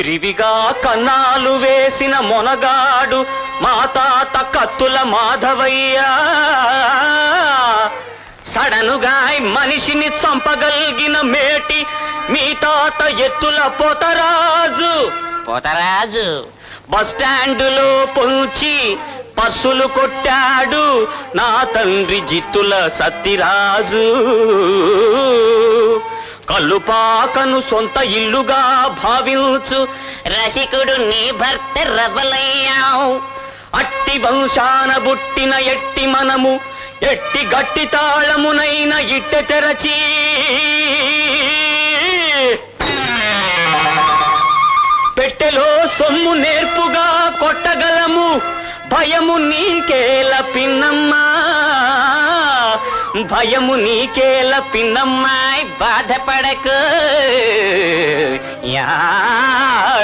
విరివిగా కన్నాలు వేసిన మొనగాడు మా తాత కత్తుల మాధవయ్య సడనుగా మనిషిని చంపగలిగిన మేటి మీ తాత ఎత్తుల పోతరాజు పోతరాజు బస్టాండులో పొంచి పస్సులు కొట్టాడు నా తండ్రి జిత్తుల సత్తిరాజు కల్లుపాకను సొంత ఇల్లుగా భావించు రసికుడు నీ భర్త రబలయ్యావు అట్టి వంశాన బుట్టిన ఎట్టి మనము ఎట్టి గట్టి తాళమునైన ఇట్టె తెరచి పెట్టెలో సొమ్ము నేర్పుగా కొట్టగలము భయము నీకేల పిన్నమ్మా భయము నీకేల పిన్నమ్మాయ్ బాధపడకు యా